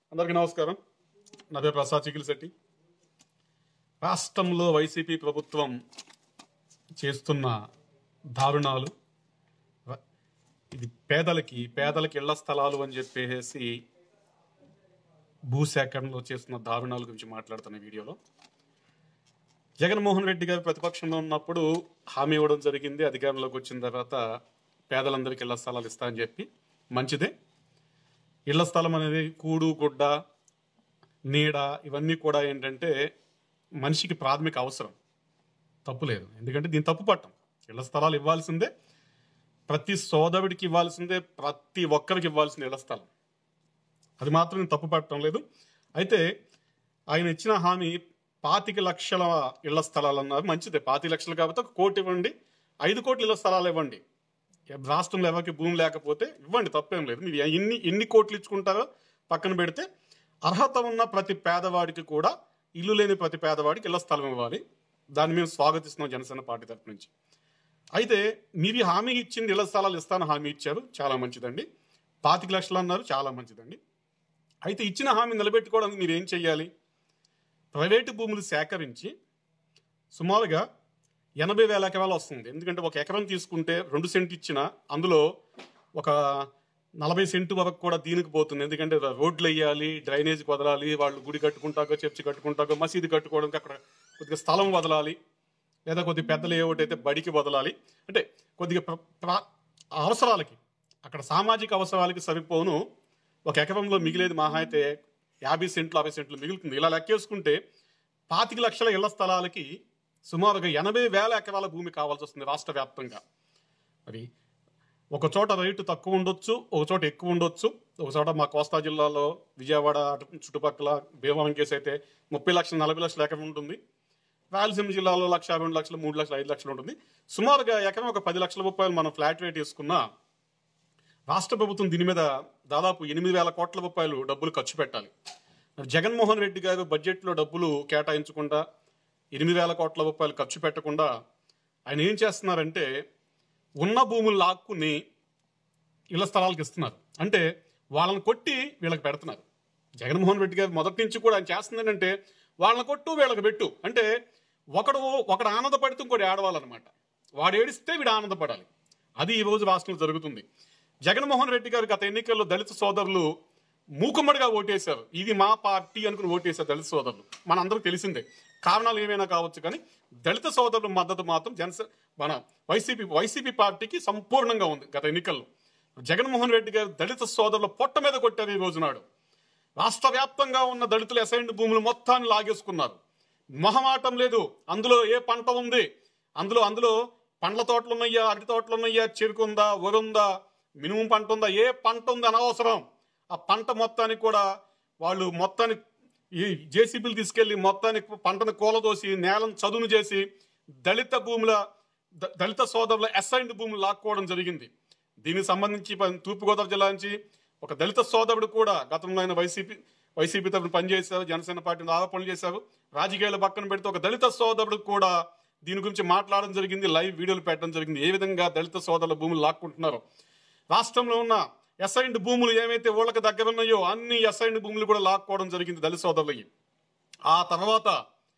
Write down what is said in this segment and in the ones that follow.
అందరికీ నమస్కారం నా పేరు ప్రసాద్ చికిల్శెట్టి రాష్ట్రంలో వైసీపీ ప్రభుత్వం చేస్తున్న దారుణాలు ర- ఇది పేదలకి పేదలకి ఇళ్ల స్థలాలు అని చెప్పేసి భూసేకరణలో చేస్తున్న దారుణాల గురించి మాట్లాడుతున్న ఈ వీడియోలో జగన్మోహన్ రెడ్డి గారు ప్రతిపక్షంలో ఉన్నప్పుడు హామీ ఇవ్వడం జరిగింది అధికారంలోకి వచ్చిన తర్వాత పేదలందరికీ ఇళ్ల స్థలాలు ఇస్తా అని చెప్పి మంచిదే ఇళ్ల స్థలం అనేది కూడు గుడ్డ నీడ ఇవన్నీ కూడా ఏంటంటే మనిషికి ప్రాథమిక అవసరం తప్పు లేదు ఎందుకంటే దీని తప్పు పట్టం ఇళ్ల స్థలాలు ఇవ్వాల్సిందే ప్రతి సోదరుడికి ఇవ్వాల్సిందే ప్రతి ఒక్కరికి ఇవ్వాల్సిందే ఇళ్ల స్థలం అది మాత్రం నేను తప్పు పట్టడం లేదు అయితే ఆయన ఇచ్చిన హామీ పాతిక లక్షల ఇళ్ల స్థలాలు అన్నారు మంచిదే పాతి లక్షలు కాబట్టి ఒక కోటి ఇవ్వండి ఐదు కోట్ల ఇళ్ల స్థలాలు ఇవ్వండి రాష్ట్రంలో ఎవరికి భూమి లేకపోతే ఇవ్వండి తప్పేం లేదు మీరు ఎన్ని ఎన్ని కోట్లు ఇచ్చుకుంటారో పక్కన పెడితే అర్హత ఉన్న ప్రతి పేదవాడికి కూడా ఇల్లు లేని ప్రతి పేదవాడికి ఇళ్ల స్థలం ఇవ్వాలి దాన్ని మేము స్వాగతిస్తున్నాం జనసేన పార్టీ తరపు నుంచి అయితే మీరు ఈ హామీ ఇచ్చింది ఇళ్ల స్థలాలు ఇస్తాను హామీ ఇచ్చారు చాలా మంచిదండి పాతిక లక్షలు అన్నారు చాలా మంచిదండి అయితే ఇచ్చిన హామీ నిలబెట్టుకోవడానికి మీరు ఏం చెయ్యాలి ప్రైవేటు భూములు సేకరించి సుమారుగా ఎనభై వేల ఎకరాలు వస్తుంది ఎందుకంటే ఒక ఎకరం తీసుకుంటే రెండు సెంట్ ఇచ్చిన అందులో ఒక నలభై సెంటు వరకు కూడా దీనికి పోతుంది ఎందుకంటే రోడ్లు వేయాలి డ్రైనేజ్ వదలాలి వాళ్ళు గుడి కట్టుకుంటాకో చర్చి కట్టుకుంటాకో మసీదు కట్టుకోవడానికి అక్కడ కొద్దిగా స్థలం వదలాలి లేదా కొద్దిగా పెద్దలు ఏ ఒకటి అయితే బడికి వదలాలి అంటే కొద్దిగా ప్ర- ప్ర- అవసరాలకి అక్కడ సామాజిక అవసరాలకి సరిపోను ఒక ఎకరంలో మిగిలేది మహా అయితే యాభై సెంట్లు అరవై సెంట్లు మిగులుతుంది ఇలా లెక్కేసుకుంటే పాతిక లక్షల ఇళ్ల స్థలాలకి సుమారుగా ఎనభై వేల ఎకరాల భూమి కావాల్సి వస్తుంది రాష్ట్ర వ్యాప్తంగా మరి ఒక చోట రేటు తక్కువ ఉండొచ్చు ఒక చోట ఎక్కువ ఉండొచ్చు ఒక చోట మా కోస్తా జిల్లాలో విజయవాడ అటు చుట్టుపక్కల భీమవరం కేసు అయితే ముప్పై లక్షల నలభై లక్షల ఎకరం ఉంటుంది రాయలసీమ జిల్లాలో లక్ష రెండు లక్షలు మూడు లక్షలు ఐదు లక్షలు ఉంటుంది సుమారుగా ఎకరం ఒక పది లక్షల రూపాయలు మనం ఫ్లాట్ రేట్ వేసుకున్నా రాష్ట్ర ప్రభుత్వం దీని మీద దాదాపు ఎనిమిది వేల కోట్ల రూపాయలు డబ్బులు ఖర్చు పెట్టాలి మరి జగన్మోహన్ రెడ్డి గారు బడ్జెట్లో డబ్బులు కేటాయించకుండా ఎనిమిది వేల కోట్ల రూపాయలు ఖర్చు పెట్టకుండా ఆయన ఏం చేస్తున్నారంటే ఉన్న భూములు లాక్కుని ఇళ్ల స్థలాలకు ఇస్తున్నారు అంటే వాళ్ళని కొట్టి వీళ్ళకి పెడుతున్నారు జగన్మోహన్ రెడ్డి గారు మొదటి నుంచి కూడా ఆయన చేస్తుంది ఏంటంటే వాళ్ళని కొట్టు వీళ్ళకి పెట్టు అంటే ఒకడు ఒకడు ఆనందపడితే ఇంకోటి ఏడవాలన్నమాట వాడు ఏడిస్తే వీడు ఆనందపడాలి అది ఈ రోజు రాష్ట్రంలో జరుగుతుంది జగన్మోహన్ రెడ్డి గారు గత ఎన్నికల్లో దళిత సోదరులు మూకుమ్మడిగా ఓటేశారు ఇది మా పార్టీ అనుకుని ఓటేశారు దళిత సోదరులు మనందరికి తెలిసిందే కారణాలు ఏమైనా కావచ్చు కానీ దళిత సోదరుల మద్దతు మాత్రం జనసే మన వైసీపీ వైసీపీ పార్టీకి సంపూర్ణంగా ఉంది గత ఎన్నికల్లో జగన్మోహన్ రెడ్డి గారు దళిత సోదరుల పొట్ట మీద కొట్టారు ఈ రోజు నాడు రాష్ట్ర వ్యాప్తంగా ఉన్న దళితుల అసైన్డ్ భూములు మొత్తాన్ని లాగేసుకున్నారు మొహమాటం లేదు అందులో ఏ పంట ఉంది అందులో అందులో పండ్ల తోటలు ఉన్నాయా అరటి తోటలు ఉన్నాయా చెరుకు ఉందా వరుందా మినిమం పంట ఉందా ఏ పంట ఉంది అనవసరం ఆ పంట మొత్తానికి కూడా వాళ్ళు మొత్తాన్ని ఈ జేసీబీలు తీసుకెళ్లి మొత్తానికి పంటను కూలదోసి నేలను చదును చేసి దళిత భూముల ద- దళిత సోదరుల అసైన్డ్ భూములు లాక్కోవడం జరిగింది దీనికి సంబంధించి ప- తూర్పుగోదావరి జిల్లా నుంచి ఒక దళిత సోదరుడు కూడా గతంలో ఆయన వైసీపీ వైసీపీ తరఫున పనిచేశారు జనసేన పార్టీని ఆరోపణలు చేశారు రాజకీయాలు పక్కన పెడితే ఒక దళిత సోదరుడు కూడా దీని గురించి మాట్లాడడం జరిగింది లైవ్ వీడియోలు పెట్టడం జరిగింది ఏ విధంగా దళిత సోదరుల భూములు లాక్కుంటున్నారో రాష్ట్రంలో ఉన్న ఎస్ఐండ్ భూములు ఏమైతే ఊళ్ళకి దగ్గర ఉన్నాయో అన్ని ఎస్ఐండ్ భూములు కూడా లాక్కోవడం జరిగింది దళిత సోదరులకి ఆ తర్వాత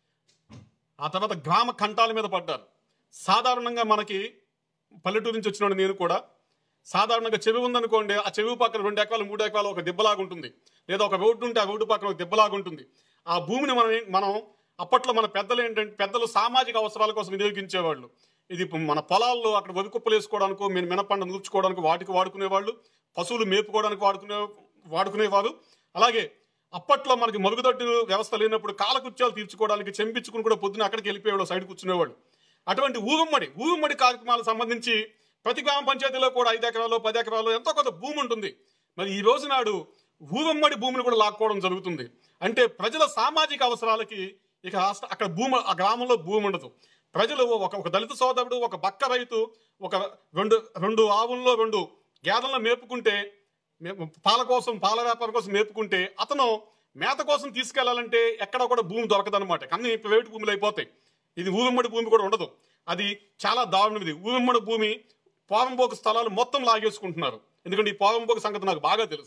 ఆ తర్వాత గ్రామ కంటాల మీద పడ్డారు సాధారణంగా మనకి పల్లెటూరు నుంచి వచ్చిన నేను కూడా సాధారణంగా చెరువు ఉందనుకోండి ఆ చెరువు పక్కన రెండు ఎకరాలు మూడు ఎకరాలు ఒక దెబ్బలాగా ఉంటుంది లేదా ఒక రోడ్డు ఉంటే ఆ రోడ్డు పక్కన ఒక దెబ్బలాగా ఉంటుంది ఆ భూమిని మనం ఏం- మనం అప్పట్లో మన పెద్దలు ఏంటంటే పెద్దలు సామాజిక అవసరాల కోసం వినియోగించేవాళ్ళు ఇది ఇప్పుడు మన పొలాల్లో అక్కడ వరి కుప్పలు వేసుకోవడానికో మేము మినపండ నూర్చుకోవడానికి వాటికి వాడుకునేవాళ్ళు పశువులు మేపుకోవడానికి వాడుకునే వాడుకునేవారు అలాగే అప్పట్లో మనకి మరుగుదొడ్డి వ్యవస్థ లేనప్పుడు కాలకృత్యాలు తీర్చుకోవడానికి చెంపించుకుని కూడా పొద్దున అక్కడికి వెళ్ళిపోయేవాళ్ళు సైడ్ కూర్చునేవాళ్ళు అటువంటి ఊగుమ్మడి ఊగుమ్మడి కార్యక్రమాలకు సంబంధించి ప్రతి గ్రామ పంచాయతీలో కూడా ఐదు ఎకరాలు పది ఎకరాలు ఎంతో కొంత భూమి ఉంటుంది మరి ఈ రోజు నాడు ఊగమ్మడి భూమిని కూడా లాక్కోవడం జరుగుతుంది అంటే ప్రజల సామాజిక అవసరాలకి ఇక రాష్ట్ర అక్కడ భూమి ఆ గ్రామంలో భూమి ఉండదు ప్రజలు ఒక ఒక దళిత సోదరుడు ఒక బక్క రైతు ఒక రెండు రెండు ఆవుల్లో రెండు గేదెలను మేపుకుంటే మే- పాల కోసం పాల వ్యాపారం కోసం మేపుకుంటే అతను మేత కోసం తీసుకెళ్లాలంటే ఎక్కడ కూడా భూమి దొరకదనమాట అన్ని ప్రైవేట్ భూములు అయిపోతాయి ఇది ఊరుమ్మడి భూమి కూడా ఉండదు అది చాలా దారుణం ఇది ఊరుమ్మడి భూమి పోరంబోకు స్థలాలు మొత్తం లాగేసుకుంటున్నారు ఎందుకంటే ఈ పోరంబోకు సంగతి నాకు బాగా తెలుసు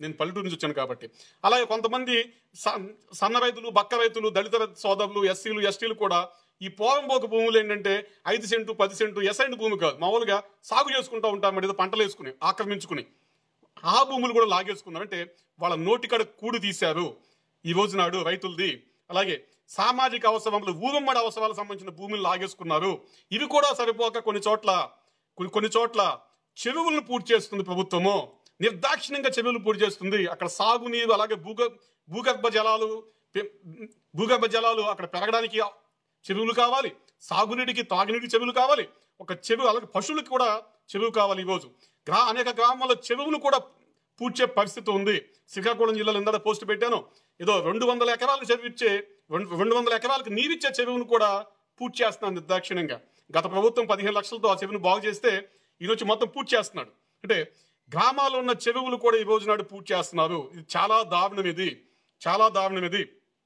నేను పల్లెటూరు నుంచి వచ్చాను కాబట్టి అలాగే కొంతమంది స- సన్న రైతులు బక్క రైతులు దళిత సోదరులు ఎస్సీలు ఎస్టీలు కూడా ఈ పోరంబోకు భూములు ఏంటంటే ఐదు సెంటు పది సెంటు ఎసైన్ భూమి కాదు మామూలుగా సాగు చేసుకుంటూ ఉంటాం మరి ఏదో పంటలు వేసుకుని ఆక్రమించుకుని ఆ భూములు కూడా లాగేసుకున్నారు అంటే వాళ్ళ నోటికడ కూడు తీశారు ఈ రోజు నాడు రైతులది అలాగే సామాజిక అవసరములు ఊరుమ్మడి అవసరాలకు సంబంధించిన భూములు లాగేసుకున్నారు ఇవి కూడా సరిపోక కొన్ని చోట్ల కొన్ని కొన్ని చోట్ల చెరువులను పూర్తి చేస్తుంది ప్రభుత్వము నిర్దాక్షిణ్యంగా చెరువులు పూర్తి చేస్తుంది అక్కడ సాగునీరు అలాగే భూగ భూగర్భ జలాలు పె- భూగర్భ జలాలు అక్కడ పెరగడానికి చెరువులు కావాలి సాగునీటికి తాగునీటికి చెరువులు కావాలి ఒక చెరువు అలాగే పశువులకు కూడా చెరువు కావాలి ఈరోజు గ్రా అనేక గ్రామాల్లో చెరువులు కూడా పూడ్చే పరిస్థితి ఉంది శ్రీకాకుళం జిల్లాలో ఇందాక పోస్ట్ పెట్టాను ఏదో రెండు వందల ఎకరాలకు చెరువు ఇచ్చే రెండు రెండు వందల ఎకరాలకు నీరిచ్చే చెరువును కూడా పూర్తి చేస్తున్నాను నిర్దాక్షిణ్యంగా గత ప్రభుత్వం పదిహేను లక్షలతో ఆ చెరువును బాగు చేస్తే ఈరోజు మొత్తం పూర్తి చేస్తున్నాడు అంటే గ్రామాల్లో ఉన్న చెరువులు కూడా ఈ రోజు నాడు పూర్తి చేస్తున్నారు ఇది చాలా దారుణం ఇది చాలా దారుణం ఇది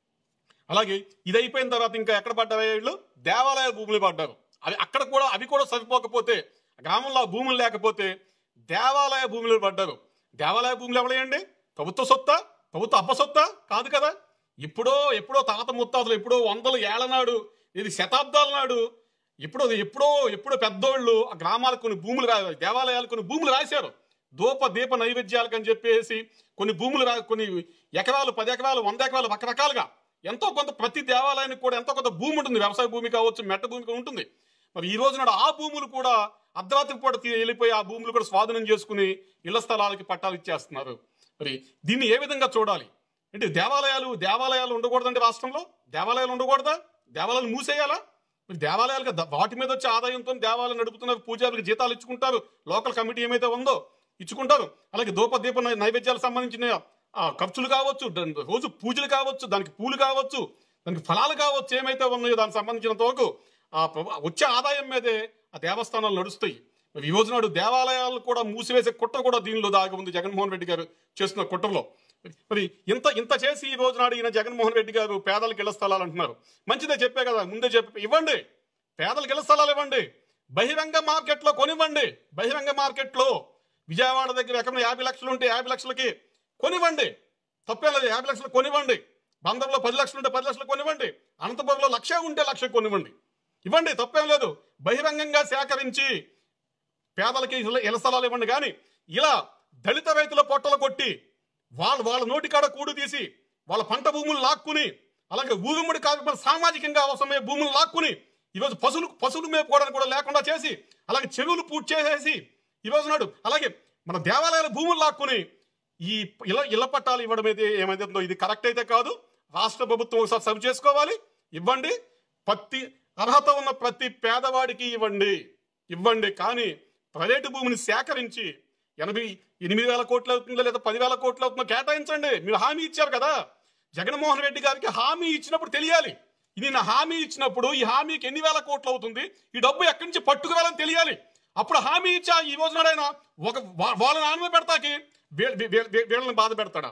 అలాగే ఇది అయిపోయిన తర్వాత ఇంకా ఎక్కడ పడ్డారు వీళ్ళు దేవాలయ భూములు పడ్డారు అవి అక్కడ కూడా అవి కూడా సరిపోకపోతే గ్రామంలో ఆ భూములు లేకపోతే దేవాలయ భూములు పడ్డారు దేవాలయ భూములు ఎవడేయండి ప్రభుత్వ సొత్తా ప్రభుత్వ అబ్బ సొత్తా కాదు కదా ఇప్పుడో ఎప్పుడో తాత ముత్తాతలు ఎప్పుడో వందల ఏళ్ల నాడు ఇది శతాబ్దాల నాడు ఎప్పుడో ఎప్పుడో ఎప్పుడో పెద్దోళ్ళు ఆ గ్రామాలకు కొన్ని భూములు రా దేవాలయాలు కొన్ని భూములు రాశారు దూప దీప నైవేద్యాలకు అని చెప్పేసి కొన్ని భూములు రా కొన్ని ఎకరాలు పది ఎకరాలు వంద ఎకరాలు రకరకాలుగా ఎంతో కొంత ప్రతి దేవాలయానికి కూడా ఎంతో కొంత భూమి ఉంటుంది వ్యవసాయ భూమి కావచ్చు మెట్ట భూమి కూడా ఉంటుంది మరి ఈ రోజు నాడు ఆ భూములు కూడా అర్ధరాత్రి పూట తీ- వెళ్ళిపోయి ఆ భూములు కూడా స్వాధీనం చేసుకుని ఇళ్ల స్థలాలకి పట్టాలు ఇచ్చేస్తున్నారు మరి దీన్ని ఏ విధంగా చూడాలి అంటే దేవాలయాలు దేవాలయాలు ఉండకూడదండి రాష్ట్రంలో దేవాలయాలు ఉండకూడదా దేవాలయాలు మూసేయాలా మరి దేవాలయాలుగా ద- వాటి మీద వచ్చే ఆదాయంతో దేవాలయం నడుపుతున్నారు పూజారులకు జీతాలు ఇచ్చుకుంటారు లోకల్ కమిటీ ఏమైతే ఉందో ఇచ్చుకుంటారు అలాగే దూప దీప నై- నైవేద్యాలకు సంబంధించిన ఆ, ఖర్చులు కావచ్చు ద- రోజు పూజలు కావచ్చు దానికి పూలు కావచ్చు దానికి ఫలాలు కావచ్చు ఏమైతే ఉన్నాయో దానికి సంబంధించినంత వరకు ఆ ప్రభు- వచ్చే ఆదాయం మీదే ఆ దేవస్థానాలు నడుస్తాయి మరి ఈ రోజు నాడు దేవాలయాలు కూడా మూసివేసే కుట్ర కూడా దీనిలో దాగి ఉంది జగన్మోహన్ రెడ్డి గారు చేస్తున్న కుట్రలో మరి ఇంత ఇంత చేసి ఈ రోజు నాడు ఈయన జగన్మోహన్ రెడ్డి గారు పేదలకు ఇళ్ల స్థలాలు అంటున్నారు మంచిదే చెప్పే కదా ముందే చెప్పి ఇవ్వండి పేదలకు ఇళ్ల స్థలాలు ఇవ్వండి బహిరంగ మార్కెట్లో కొనివ్వండి బహిరంగ మార్కెట్లో విజయవాడ దగ్గర ఎక్కడ యాభై లక్షలు ఉంటే యాభై లక్షలకి కొనివ్వండి తప్పే లేదు యాభై లక్షలు కొనివ్వండి బందర్లో పది లక్షలు ఉంటే పది లక్షలు కొనివ్వండి అనంతపురంలో లక్ష ఉంటే లక్ష కొనివ్వండి ఇవ్వండి తప్పేం లేదు బహిరంగంగా సేకరించి పేదలకి ఇళ్ళ ఇళ్ల స్థలాలు ఇవ్వండి కానీ ఇలా దళిత రైతుల పొట్టలు కొట్టి వాళ్ళ వాళ్ళ నోటికాడ కూడు తీసి వాళ్ళ పంట భూములు లాక్కుని అలాగే ఊగుముడి కార్యక్రమాలు సామాజికంగా అవసరమయ్యే భూములు లాక్కుని ఈరోజు పశువులు పశువులు మేపుకోవడానికి కూడా లేకుండా చేసి అలాగే చెరువులు పూర్తి చేసేసి ఈరోజు నాడు అలాగే మన దేవాలయాల భూములు లాక్కుని ఈ ఇళ్ళ ఇళ్ల పట్టాలు ఇవ్వడం అయితే ఏమైతుందో ఇది కరెక్ట్ అయితే కాదు రాష్ట్ర ప్రభుత్వం ఒకసారి సరి చేసుకోవాలి ఇవ్వండి ప్రతి అర్హత ఉన్న ప్రతి పేదవాడికి ఇవ్వండి ఇవ్వండి కానీ ప్రైవేటు భూమిని సేకరించి ఎనభై ఎనిమిది వేల కోట్లు అవుతుందో లేదా పదివేల కోట్లు అవుతుందో కేటాయించండి మీరు హామీ ఇచ్చారు కదా జగన్మోహన్ రెడ్డి గారికి హామీ ఇచ్చినప్పుడు తెలియాలి ఇది నా హామీ ఇచ్చినప్పుడు ఈ హామీకి ఎన్ని వేల కోట్లు అవుతుంది ఈ డబ్బు ఎక్కడి నుంచి పట్టుకువెళ్ళని తెలియాలి అప్పుడు హామీ ఇచ్చా ఈ రోజు నాడైనా ఒక వా- వాళ్ళని ఆనంద పెడతాకి వీ- వీ- వీ- వీళ్ళని బాధ పెడతాడా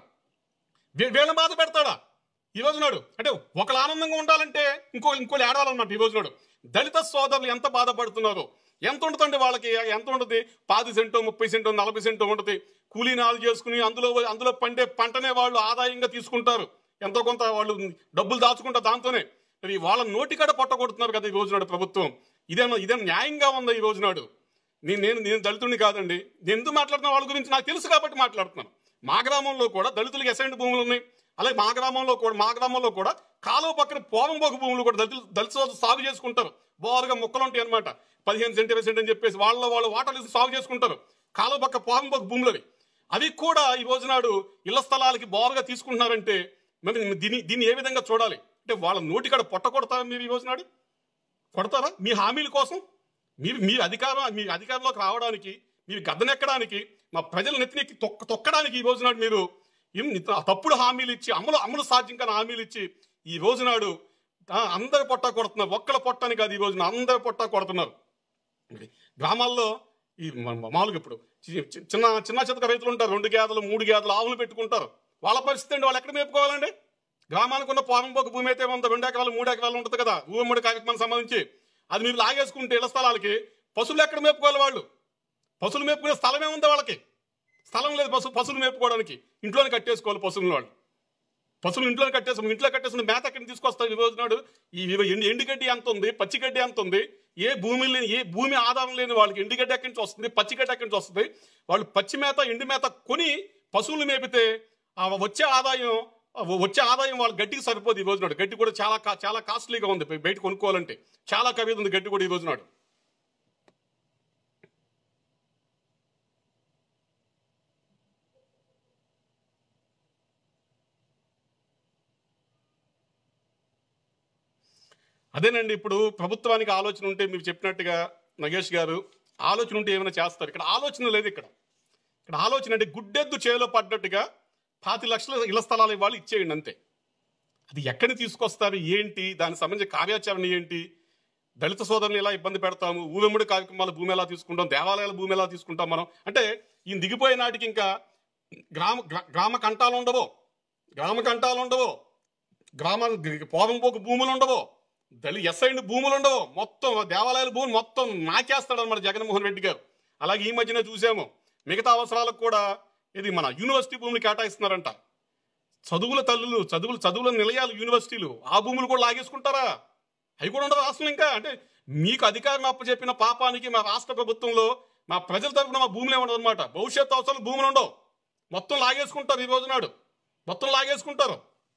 వీ- వీళ్ళని బాధ పెడతాడా ఈ రోజు నాడు అంటే ఒకళ్ళు ఆనందంగా ఉండాలంటే ఇంకో ఇంకోళ్ళు ఏడవాలన్నట్టు ఈ రోజు నాడు దళిత సోదరులు ఎంత బాధపడుతున్నారు ఎంత ఉంటుందండి వాళ్ళకి ఎంత ఉంటుంది పాతి సెంటు ముప్పై సెంటు నలభై సెంటు ఉంటుంది కూలీ నాలు చేసుకుని అందులో అందులో పండే పంటనే వాళ్ళు ఆదాయంగా తీసుకుంటారు ఎంతో కొంత వాళ్ళు డబ్బులు దాచుకుంటారు దాంతోనే మరి వాళ్ళ నోటికాడ పొట్టగొడుతున్నారు కదా ఈ రోజు నాడు ప్రభుత్వం ఇదేమో ఇదేం న్యాయంగా ఉందా ఈ రోజు నాడు నేను నేను నేను దళితుడిని కాదండి నేను ఎందుకు మాట్లాడుతున్నా వాళ్ళ గురించి నాకు తెలుసు కాబట్టి మాట్లాడుతున్నాను మా గ్రామంలో కూడా దళితులకు ఎసైన్ భూములు ఉన్నాయి అలాగే మా గ్రామంలో కూడా మా గ్రామంలో కూడా కాలువ పక్కన పోరంబోకు భూములు కూడా దళితులు దళిత సోదరులు సాగు చేసుకుంటారు బోరుగా మొక్కలు ఉంటాయి అనమాట పదిహేను సెంట్ ఇరవై సెంట్ అని చెప్పేసి వాళ్ళ వాళ్ళు వాటర్లు వేసి సాగు చేసుకుంటారు కాలువ పక్క పోరంబోకు భూములు అవి అవి కూడా ఈ రోజు నాడు ఇళ్ల స్థలాలకి బోరుగా తీసుకుంటున్నారంటే మరి దీన్ని దీన్ని ఏ విధంగా చూడాలి అంటే వాళ్ళ నోటికాడ పొట్ట కొడతారా మీరు ఈ రోజు నాడు కొడతారా మీ హామీల కోసం మీరు మీ అధికారం మీ అధికారంలోకి రావడానికి మీరు గద్దెనెక్కడానికి మా ప్రజల నెత్తినెక్కి తొక్క తొక్కడానికి ఈ రోజు నాడు మీరు ఏం ఇంత తప్పుడు హామీలు ఇచ్చి అమలు అమలు సాధ్యం కాని హామీలు ఇచ్చి ఈ రోజు నాడు ఆ, అందరి పొట్ట కొడుతున్నారు ఒక్కల పొట్టని కాదు ఈ రోజున అందరి పొట్ట కొడుతున్నారు మరి గ్రామాల్లో ఈ మ- మ- మామూలుగా ఇప్పుడు చి- చి- చిన్న చిన్న చితక రైతులు ఉంటారు రెండు గేదెలు మూడు గేదెలు ఆవులు పెట్టుకుంటారు వాళ్ళ పరిస్థితి అండి వాళ్ళు ఎక్కడ మేపుకోవాలండి గ్రామానికి ఉన్న పోరంపోక భూమి అయితే ఉందో రెండు ఎకరాలు మూడు ఎకరాలు ఉంటుంది కదా ఊమ్మడి కార్యక్రమం సంబంధించి అది మీరు లాగేసుకుంటే ఇళ్ల స్థలాలకి పశువులు ఎక్కడ మేపుకోవాలి వాళ్ళు పశువులు మేపుకునే స్థలమే ఉంది వాళ్ళకి స్థలం లేదు పశు పశువులు మేపుకోవడానికి ఇంట్లోనే కట్టేసుకోవాలి పశువుల వాళ్ళు పశువులు ఇంట్లో కట్టేసి ఇంట్లో కట్టేసిన మేత ఎక్కడికి తీసుకొస్తారు ఈ రోజు నాడు ఈ ఇవి ఎండి ఎండుగడ్డి ఎంత ఉంది పచ్చిగడ్డి ఎంత ఉంది ఏ భూమి లేని ఏ భూమి ఆధారం లేని వాళ్ళకి ఎండుగడ్డి ఎక్కడి నుంచి వస్తుంది పచ్చిగడ్డి ఎక్కడి నుంచి వస్తుంది వాళ్ళు పచ్చి మేత ఎండు మేత కొని పశువులు మేపితే ఆ వచ్చే ఆదాయం ఆ వచ్చే ఆదాయం వాళ్ళ గడ్డికి సరిపోదు ఈ రోజు నాడు గడ్డి కూడా చాలా కా- చాలా కాస్ట్లీగా ఉంది బయట కొనుక్కోవాలంటే చాలా ఖరీదు ఉంది గడ్డి కూడా ఈ రోజు నాడు అదేనండి ఇప్పుడు ప్రభుత్వానికి ఆలోచన ఉంటే మీరు చెప్పినట్టుగా నగేష్ గారు ఆలోచన ఉంటే ఏమైనా చేస్తారు ఇక్కడ ఆలోచన లేదు ఇక్కడ ఇక్కడ ఆలోచన అంటే గుడ్డెద్దు చేలో పడ్డట్టుగా పాతి లక్షల ఇళ్ల స్థలాలు ఇవ్వాలి ఇచ్చేయండి అంతే అది ఎక్కడి తీసుకొస్తారు ఏంటి దానికి సంబంధించిన కార్యాచరణ ఏంటి దళిత సోదరులు ఎలా ఇబ్బంది పెడతాము ఊవెమ్ముడి కార్యక్రమాల భూమి ఎలా తీసుకుంటాం దేవాలయాల భూమి ఎలా తీసుకుంటాం మనం అంటే ఈ దిగిపోయే నాటికి ఇంకా గ్రామ గ్రా- గ్రామ కంటాలు ఉండవో గ్రామ కంటాలు ఉండవో గ్రామ పోరంపోకు భూములు ఉండవు దళి ఎస్ఐండ్ భూములు ఉండవు మొత్తం దేవాలయాల భూములు మొత్తం నాకేస్తాడు అనమాట జగన్మోహన్ రెడ్డి గారు అలాగే ఈ మధ్యనే చూసాము మిగతా అవసరాలకు కూడా ఇది మన యూనివర్సిటీ భూములు కేటాయిస్తున్నారంట చదువుల తల్లులు చదువులు చదువుల నిలయాలు యూనివర్సిటీలు ఆ భూములు కూడా లాగేసుకుంటారా అవి కూడా ఉండవు రాష్ట్రం ఇంకా అంటే మీకు అధికారం అప్పచెప్పిన పాపానికి మా రాష్ట్ర ప్రభుత్వంలో మా ప్రజల తరపున మా భూములే ఉండదు అనమాట భవిష్యత్తు అవసరాలు భూములు ఉండవు మొత్తం లాగేసుకుంటారు ఈ రోజు నాడు మొత్తం లాగేసుకుంటారు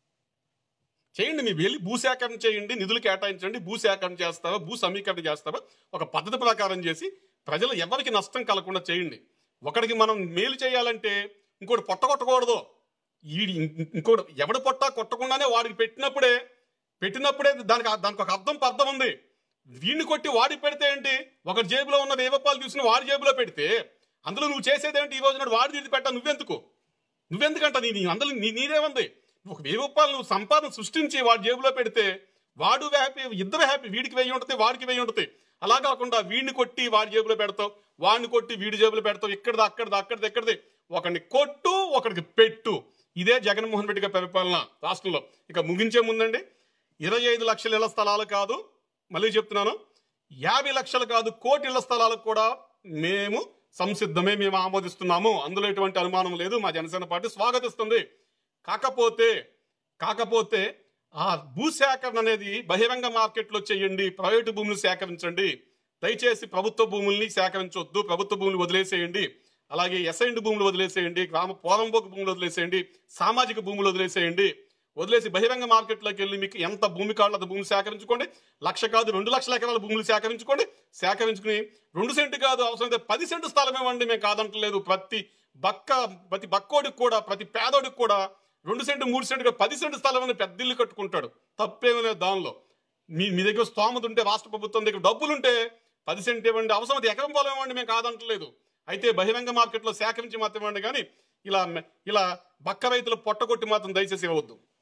చేయండి మీరు వెళ్ళి భూసేకరణ చేయండి నిధులు కేటాయించండి భూసేకరణ చేస్తావా భూ సమీకరణ చేస్తావా ఒక పద్ధతి ప్రకారం చేసి ప్రజలు ఎవరికి నష్టం కలగకుండా చేయండి ఒకడికి మనం మేలు చేయాలంటే ఇంకోటి పొట్ట కొట్టకూడదు ఈ ఇంకోటి ఎవడు పొట్ట కొట్టకుండానే వాడికి పెట్టినప్పుడే పెట్టినప్పుడే దానికి దానికి ఒక అర్థం పర్థం ఉంది వీడిని కొట్టి వాడికి పెడితే ఏంటి ఒక జేబులో ఉన్న వెయ్యి రూపాయలు తీసుకుని వాడి జేబులో పెడితే అందులో నువ్వు చేసేదేంటి ఈ రోజు నాడు వాడి తీసి పెట్టా నువ్వెందుకు నువ్వెందుకంట నీ నీ అందులో నీ నీదేముంది ఒక వెయ్యి రూపాయలు నువ్వు సంపాదన సృష్టించి వాడి జేబులో పెడితే వాడు హ్యాపీ ఇద్దరు హ్యాపీ వీడికి వెయ్యి ఉంటుంది వాడికి వెయ్యి ఉంటుంది అలా కాకుండా వీడిని కొట్టి వాడి జేబులో పెడతావు వాడిని కొట్టి వీడి జేబులో పెడతావు ఇక్కడిది అక్కడిది అక్కడిది ఎక్కడిది ఒకడిని కొట్టు ఒకడికి పెట్టు ఇదే జగన్మోహన్ రెడ్డి గారి పరిపాలన రాష్ట్రంలో ఇక ముగించే ముందండి ఇరవై ఐదు లక్షల ఇళ్ల స్థలాలు కాదు మళ్ళీ చెప్తున్నాను యాభై లక్షలు కాదు కోటి ఇళ్ల స్థలాలకు కూడా మేము సంసిద్ధమే మేము ఆమోదిస్తున్నాము అందులో ఎటువంటి అనుమానం లేదు మా జనసేన పార్టీ స్వాగతిస్తుంది కాకపోతే కాకపోతే ఆ భూసేకరణ అనేది బహిరంగ మార్కెట్లో చేయండి ప్రైవేటు భూములు సేకరించండి దయచేసి ప్రభుత్వ భూముల్ని సేకరించవద్దు ప్రభుత్వ భూములు వదిలేసేయండి అలాగే ఎసైండ్ భూములు వదిలేసేయండి గ్రామ పోరంబోకు భూములు వదిలేసేయండి సామాజిక భూములు వదిలేసేయండి వదిలేసి బహిరంగ మార్కెట్లోకి వెళ్ళి మీకు ఎంత భూమి కావాలో అంత భూములు సేకరించుకోండి లక్ష కాదు రెండు లక్షల ఎకరాల భూములు సేకరించుకోండి సేకరించుకుని రెండు సెంటు కాదు అవసరమైతే పది సెంటు స్థలం ఇవ్వండి మేము కాదంటలేదు ప్రతి బక్క ప్రతి బక్కోడికి కూడా ప్రతి పేదోడికి కూడా రెండు సెంటు మూడు సెంటు కాదు, పది సెంటు స్థలం అని పెద్ద ఇల్లు కట్టుకుంటాడు తప్పేమీ లేదు దానిలో మీ మీ దగ్గర స్తోమత ఉంటే రాష్ట్ర ప్రభుత్వం దగ్గర డబ్బులుంటే పది సెంట్ ఇవ్వండి అవసరమైతే ఎకరం పొలం ఇవ్వండి మేము కాదంటలేదు అయితే బహిరంగ మార్కెట్లో సేకరించి మాత్రం ఇవ్వండి కానీ ఇలా ఇలా బక్క రైతులు పొట్టగొట్టి మాత్రం దయచేసి ఇవ్వవద్దు